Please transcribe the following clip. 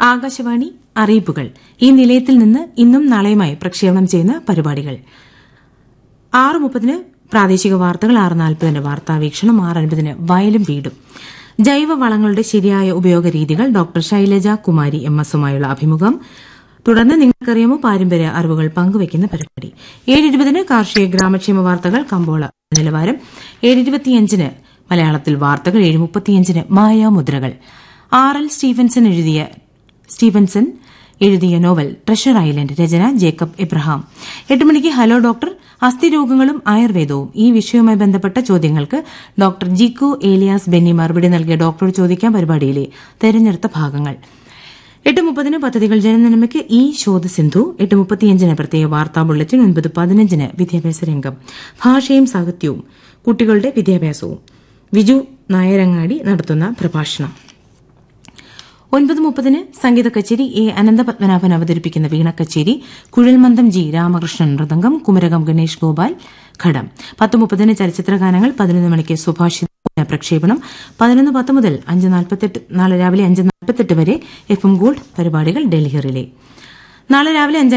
ആകാശവാണി അറിയിപ്പുകൾ ഈ നിലയത്തിൽ നിന്ന് ഇന്നും നാളെയുമായി പ്രക്ഷേപണം ചെയ്യുന്ന പരിപാടികൾ ആറ് മുപ്പതിന് പ്രാദേശിക വാർത്തകൾ ആറ് നാൽപ്പതിന് വാർത്താവീക്ഷണം ആറ് അൻപതിന് വയലും വീടും ജൈവ വളങ്ങളുടെ ശരിയായ ഉപയോഗ രീതികൾ ഡോക്ടർ ശൈലജ കുമാരി എം എസുമായുള്ള അഭിമുഖം തുടർന്ന് നിങ്ങൾക്കറിയാമോ പാരമ്പര്യ അറിവുകൾ പങ്കുവയ്ക്കുന്ന പരിപാടി ഏഴ് ഇരുപതിന് കാർഷിക ഗ്രാമക്ഷേമ വാർത്തകൾ കമ്പോള നിലവാരം ഏഴ് ഇരുപത്തിയഞ്ചിന് മലയാളത്തിൽ വാർത്തകൾ ഏഴ് മുപ്പത്തിയഞ്ചിന് മായാമുദ്രകൾ ആർ എൽ സ്റ്റീഫൻസൺ എഴുതിയ സ്റ്റീഫൻസൺ എഴുതിയ നോവൽ ട്രഷർ ഐലൻഡ് രചന ജേക്കബ് എബ്രഹാം എട്ട് മണിക്ക് ഹലോ ഡോക്ടർ അസ്ഥിരോഗങ്ങളും ആയുർവേദവും ഈ വിഷയവുമായി ബന്ധപ്പെട്ട ചോദ്യങ്ങൾക്ക് ഡോക്ടർ ജിക്കു ഏലിയാസ് ബെന്നി മറുപടി നൽകിയ ഡോക്ടറോട് ചോദിക്കാൻ പരിപാടിയിലെ തെരഞ്ഞെടുത്ത ഭാഗങ്ങൾ എട്ട് മുപ്പതിന് പദ്ധതികൾ ജനനന്മയ്ക്ക് ഈ ശോധ സിന്ധു എട്ട് മുപ്പത്തിയഞ്ചിന് പ്രത്യേക വാർത്താ ബുള്ളറ്റിൻ ഒൻപത് പതിനഞ്ചിന് വിദ്യാഭ്യാസ രംഗം ഭാഷയും സാഹിത്യവും കുട്ടികളുടെ വിദ്യാഭ്യാസവും വിജു നായരങ്ങാടി നടത്തുന്ന പ്രഭാഷണം ഒൻപത് മുപ്പതിന് സംഗീത കച്ചേരി എ അനന്തപത്മനാഭൻ അവതരിപ്പിക്കുന്ന വീണ കച്ചേരി കുഴൽമന്ദം ജി രാമകൃഷ്ണൻ മൃദംഗം കുമരകം ഗണേഷ് ഗോപാൽ ഘടം പത്ത് മുപ്പതിന് ചലച്ചിത്ര ഗാനങ്ങൾ പതിനൊന്ന് മണിക്ക് സുഭാഷിത പ്രക്ഷേപണം പതിനൊന്ന് പത്ത് മുതൽ അഞ്ച് നാൽപ്പത്തെട്ട് നാളെ രാവിലെ അഞ്ച് നാൽപ്പത്തെട്ട് വരെ എഫ് എം ഗോൾഡ് പരിപാടികൾ ഡൽഹി റിലേ നാളെ രാവിലെ അഞ്ച്